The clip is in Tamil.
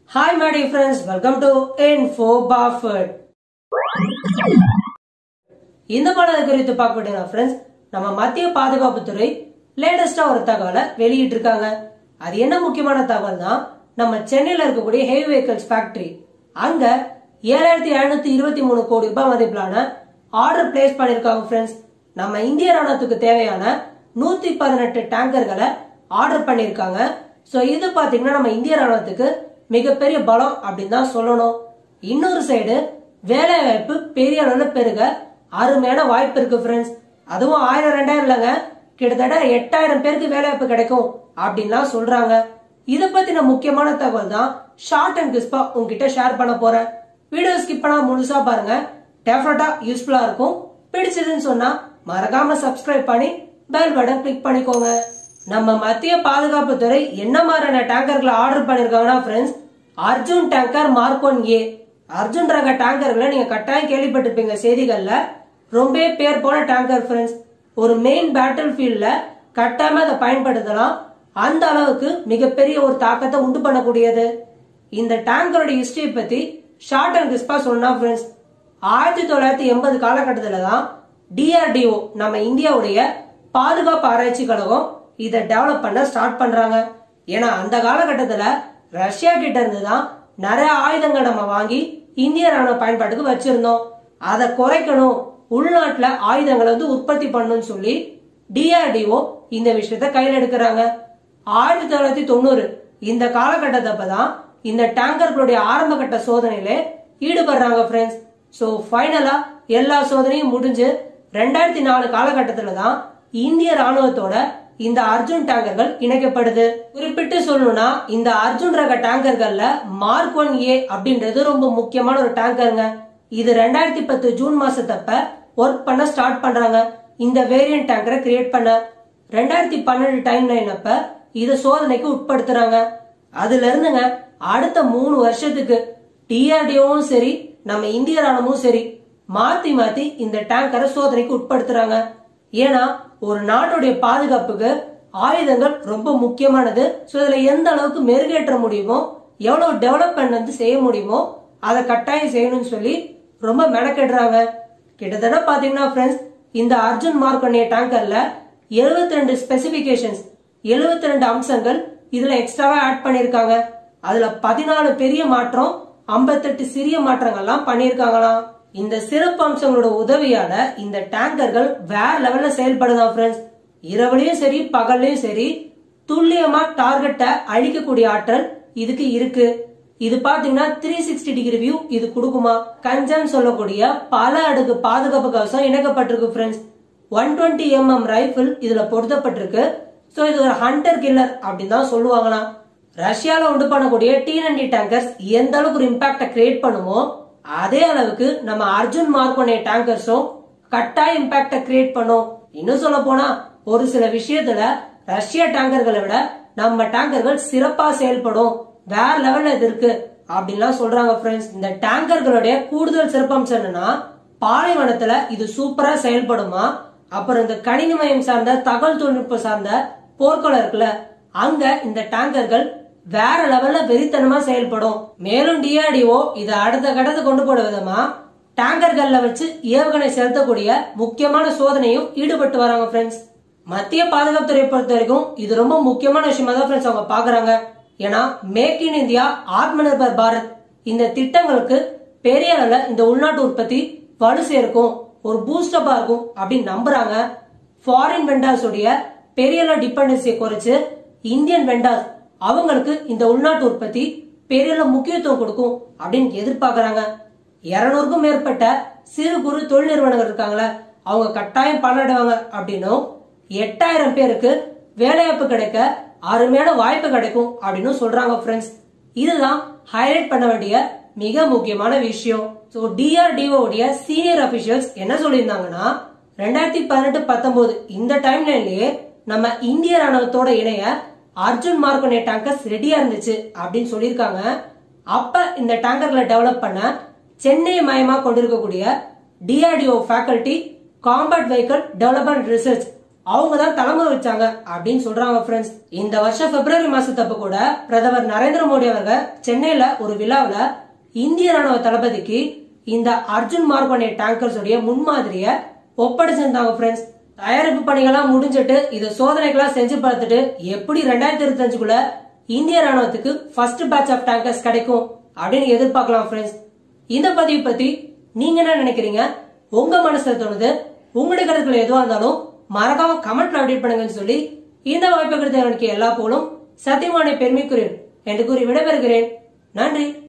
Hi my dear friends, welcome to Info Buffett. இந்த பாடல் குறித்து பார்க்கக்கூடிய ஃப்ரெண்ட்ஸ் நம்ம மத்திய பாதுகாப்புத்துறை லேட்டஸ்டா ஒரு தகவலை வெளியிட்டு இருக்காங்க அது என்ன முக்கியமான தகவல் தான் நம்ம சென்னையில இருக்கக்கூடிய ஹெவி வெஹிக்கிள்ஸ் ஃபேக்டரி அங்க ஏழாயிரத்தி எழுநூத்தி இருபத்தி மூணு கோடி ரூபாய் மதிப்பிலான ஆர்டர் பிளேஸ் பண்ணிருக்காங்க ஃப்ரெண்ட்ஸ் நம்ம இந்திய ராணுவத்துக்கு தேவையான நூத்தி பதினெட்டு டேங்கர்களை ஆர்டர் பண்ணிருக்காங்க சோ இது பாத்தீங்கன்னா நம்ம இந்திய ராணுவத்துக்கு மிகப்பெரிய பலம் அப்படின்னு தான் சொல்லணும் இன்னொரு சைடு வேலை வாய்ப்பு பெரிய அளவுல பெருக அருமையான வாய்ப்பு இருக்கு ஃப்ரெண்ட்ஸ் அதுவும் ஆயிரம் ரெண்டாயிரம் இல்லைங்க கிட்டத்தட்ட எட்டாயிரம் பேருக்கு வேலை வாய்ப்பு கிடைக்கும் அப்படின்லாம் சொல்றாங்க இத பத்தின முக்கியமான தகவல் தான் ஷார்ட் அண்ட் கிறிஸ்பா உங்ககிட்ட ஷேர் பண்ண போறேன் வீடியோ ஸ்கிப் பண்ணா முழுசா பாருங்க டெஃபினட்டா யூஸ்ஃபுல்லா இருக்கும் பிடிச்சதுன்னு சொன்னா மறக்காம சப்ஸ்கிரைப் பண்ணி பெல் பட்டன் கிளிக் பண்ணிக்கோங்க நம்ம மத்திய பாதுகாப்பு துறை என்ன மாதிரியான டேங்கர்களை ஆர்டர் பண்ணிருக்காங்கன்னா friends Arjun tanker mark one A Arjun ரக டேங்கர்களை நீங்க கட்டாயம் கேள்விப்பட்டிருப்பீங்க செய்திகள்ல ரொம்ப பேர் போன டேங்கர் ஃப்ரெண்ட்ஸ் ஒரு மெயின் பேட்டில் ஃபீல்ட்ல கட்டாயமா அதை பயன்படுத்தலாம் அந்த அளவுக்கு மிகப்பெரிய ஒரு தாக்கத்தை உண்டு பண்ணக்கூடியது இந்த டேங்கரோட ஹிஸ்டரி பத்தி ஷார்ட் அண்ட் கிறிஸ்பா சொன்னா ஃப்ரெண்ட்ஸ் ஆயிரத்தி தொள்ளாயிரத்தி எண்பது காலகட்டத்துல தான் டிஆர்டிஓ நம்ம இந்தியாவுடைய பாதுகாப்பு ஆராய்ச்சி கழகம் இதை டெவலப் பண்ண ஸ்டார்ட் பண்றாங்க ஏன்னா அந்த காலகட்டத்துல ரஷ்யா கிட்ட இருந்து தான் நிறைய ஆயுதங்கள் நம்ம வாங்கி இந்திய ராணுவ பயன்பாட்டுக்கு வச்சிருந்தோம் அதை குறைக்கணும் உள்நாட்டுல ஆயுதங்களை வந்து உற்பத்தி பண்ணணும்னு சொல்லி டிஆர்டிஓ இந்த விஷயத்த கையில் எடுக்கிறாங்க ஆயிரத்தி தொள்ளாயிரத்தி தொண்ணூறு இந்த காலகட்டத்தப்ப தான் இந்த டேங்கர்களுடைய ஆரம்ப கட்ட சோதனையில ஈடுபடுறாங்க ஃப்ரெண்ட்ஸ் சோ ஃபைனலா எல்லா சோதனையும் முடிஞ்சு ரெண்டாயிரத்தி நாலு காலகட்டத்துல தான் இந்திய ராணுவத்தோட இந்த அர்ஜுன் டேங்கர்கள் இணைக்கப்படுது குறிப்பிட்டு சொல்லணும்னா இந்த அர்ஜுன் ரக டேங்கர்கள்ல மார்க் ஒன் ஏ அப்படின்றது ரொம்ப முக்கியமான ஒரு டேங்கருங்க இது ரெண்டாயிரத்தி பத்து ஜூன் மாசத்தப்ப ஒர்க் பண்ண ஸ்டார்ட் பண்றாங்க இந்த வேரியன்ட் டேங்கரை கிரியேட் பண்ண ரெண்டாயிரத்தி பன்னெண்டு டைம் லைன் அப்ப இத சோதனைக்கு உட்படுத்துறாங்க அதுல இருந்துங்க அடுத்த மூணு வருஷத்துக்கு டிஆர்டிஓவும் சரி நம்ம இந்திய ராணுவமும் சரி மாத்தி மாத்தி இந்த டேங்கரை சோதனைக்கு உட்படுத்துறாங்க ஏன்னா ஒரு நாட்டுடைய பாதுகாப்புக்கு ஆயுதங்கள் ரொம்ப முக்கியமானது சோ இதுல எந்த அளவுக்கு மெருகேற்ற முடியுமோ எவ்வளவு டெவலப்மெண்ட் வந்து செய்ய முடியுமோ அதை கட்டாயம் செய்யணும்னு சொல்லி ரொம்ப மெனக்கெடுறாங்க கிட்டத்தட்ட பாத்தீங்கன்னா ஃப்ரெண்ட்ஸ் இந்த அர்ஜுன் மார்க் பண்ணிய டேங்கர்ல எழுபத்தி ரெண்டு ஸ்பெசிபிகேஷன்ஸ் எழுபத்தி ரெண்டு அம்சங்கள் இதுல எக்ஸ்ட்ராவா ஆட் பண்ணிருக்காங்க அதுல பதினாலு பெரிய மாற்றம் ஐம்பத்தெட்டு சிறிய மாற்றங்கள்லாம் பண்ணிருக்காங்களாம் இந்த சிறப்பு அம்சங்களோட உதவியால இந்த டேங்கர்கள் வேற லெவல்ல செயல்படுதான் ஃப்ரெண்ட்ஸ் இரவுலயும் சரி பகல்லையும் சரி துல்லியமா டார்கெட்டை அழிக்கக்கூடிய ஆற்றல் இதுக்கு இருக்கு இது பாத்தீங்கன்னா த்ரீ சிக்ஸ்டி டிகிரி வியூ இது கொடுக்குமா கஞ்சன் சொல்லக்கூடிய பல அடுக்கு பாதுகாப்பு கவசம் இணைக்கப்பட்டிருக்கு friends one twenty MM rifle இதுல பொருத்தப்பட்டிருக்கு சோ இது ஒரு ஹண்டர் கில்லர் அப்படின்னு தான் சொல்லுவாங்களாம் ரஷ்யால உண்டு பண்ணக்கூடிய டி நைன்டி டேங்கர்ஸ் எந்த அளவுக்கு ஒரு இம்பாக்ட கிரியேட் பண்ணுமோ அதே அளவுக்கு நம்ம அர்ஜுன் மார்க் பண்ணிய டேங்கர்ஸும் கட்டாய இம்பாக்ட கிரியேட் பண்ணும் இன்னும் சொல்ல போனா ஒரு சில விஷயத்துல ரஷ்யா டேங்கர்களை விட நம்ம டேங்கர்கள் சிறப்பா செயல்படும் வேற லெவல்ல இது இருக்கு அப்படின்லாம் சொல்றாங்க ஃப்ரெண்ட்ஸ் இந்த டேங்கர்களுடைய கூடுதல் சிறப்பம்சம் என்னன்னா பாலைவனத்துல இது சூப்பரா செயல்படுமா அப்புறம் இந்த கணினிமயம் சார்ந்த தகவல் தொழில்நுட்பம் சார்ந்த போர்க்களம் இருக்குல்ல அங்க இந்த டேங்கர்கள் வேற லெவல்ல வெறித்தனமா செயல்படும் மேலும் டிஆர்டிஓ இதை அடுத்த கட்டத்தை கொண்டு போட விதமா டேங்கர்கள்ல வச்சு ஏவுகணை செலுத்தக்கூடிய முக்கியமான சோதனையும் ஈடுபட்டு வராங்க ஃப்ரெண்ட்ஸ் மத்திய பாதுகாப்புத்துறை பொறுத்த வரைக்கும் இது ரொம்ப முக்கியமான விஷயமா தான் ஃப்ரெண்ட்ஸ் அவங்க பாக்குறாங்க ஏன்னா மேக் இன் இந்தியா ஆத்ம நிர்பர் பாரத் இந்த திட்டங்களுக்கு பெரிய அளவுல இந்த உள்நாட்டு உற்பத்தி வலு சேர்க்கும் ஒரு பூஸ்டப்பா இருக்கும் அப்படின்னு நம்புறாங்க ஃபாரின் வெண்டார்ஸ் உடைய பெரிய அளவு டிபெண்டன்சியை குறைச்சு இந்தியன் வெண்டார்ஸ் அவங்களுக்கு இந்த உள்நாட்டு உற்பத்தி பெரிய அளவு முக்கியத்துவம் கொடுக்கும் அப்படின்னு எதிர்பார்க்கறாங்க இருநூறுக்கும் மேற்பட்ட சிறு குறு தொழில் நிறுவனங்கள் இருக்காங்களே அவங்க கட்டாயம் பலனடைவாங்க அப்படின்னும் எட்டாயிரம் பேருக்கு வேலைவாய்ப்பு கிடைக்க அருமையான வாய்ப்பு கிடைக்கும் அப்படின்னு சொல்றாங்க ஃப்ரெண்ட்ஸ் இதுதான் ஹைலைட் பண்ண வேண்டிய மிக முக்கியமான விஷயம் ஸோ டிஆர்டிஓ உடைய சீனியர் அபிஷியல்ஸ் என்ன சொல்லியிருந்தாங்கன்னா ரெண்டாயிரத்தி பதினெட்டு பத்தொன்பது இந்த டைம் லைன்லயே நம்ம இந்திய ராணுவத்தோட இணைய அர்ஜுன் மார்க்கோனே டேங்கர்ஸ் ரெடியா இருந்துச்சு அப்படின்னு சொல்லியிருக்காங்க அப்ப இந்த டேங்கர்களை டெவலப் பண்ண சென்னை மயமா கொண்டிருக்கக்கூடிய DRDO faculty combat vehicle development research அவங்க தான் தலைமை வச்சாங்க அப்படின்னு சொல்றாங்க ஃப்ரெண்ட்ஸ் இந்த வருஷம் பிப்ரவரி மாசத்தப்ப கூட பிரதமர் நரேந்திர மோடி அவர்கள் சென்னையில ஒரு விழாவுல இந்திய ராணுவ தளபதிக்கு இந்த அர்ஜுன் மார்க் டேங்கர்ஸ் உடைய முன்மாதிரிய ஒப்படைச்சிருந்தாங்க ஃப்ரெண்ட்ஸ் தயாரிப்பு பணிகள்லாம் முடிஞ்சிட்டு இதை சோதனைகள்லாம் செஞ்சு பார்த்துட்டு எப்படி ரெண்டாயிரத்தி இருபத்தி அஞ்சுக்குள்ள இந்திய ராணுவத்துக்கு ஃபர்ஸ்ட் பேட்ச் ஆஃப் டேங்கர்ஸ் கிடைக்கும் அப்படின்னு எதிர்பார்க்கலாம் ஃப்ரெண்ட்ஸ் இந்த பதிவு பத்தி நீங்க என்ன நினைக்கிறீங்க உங்க மனசுல தோணுது உங்களுடைய கருத்துக்கள் எதுவா இருந்தாலும் மறக்காம கமெண்ட்ல அப்டேட் பண்ணுங்கன்னு சொல்லி இந்த வாய்ப்பு கிடைத்த எனக்கு எல்லா போலும் சத்தியமான பெருமைக்குரியன் என்று கூறி விடைபெறுகிறேன் நன்றி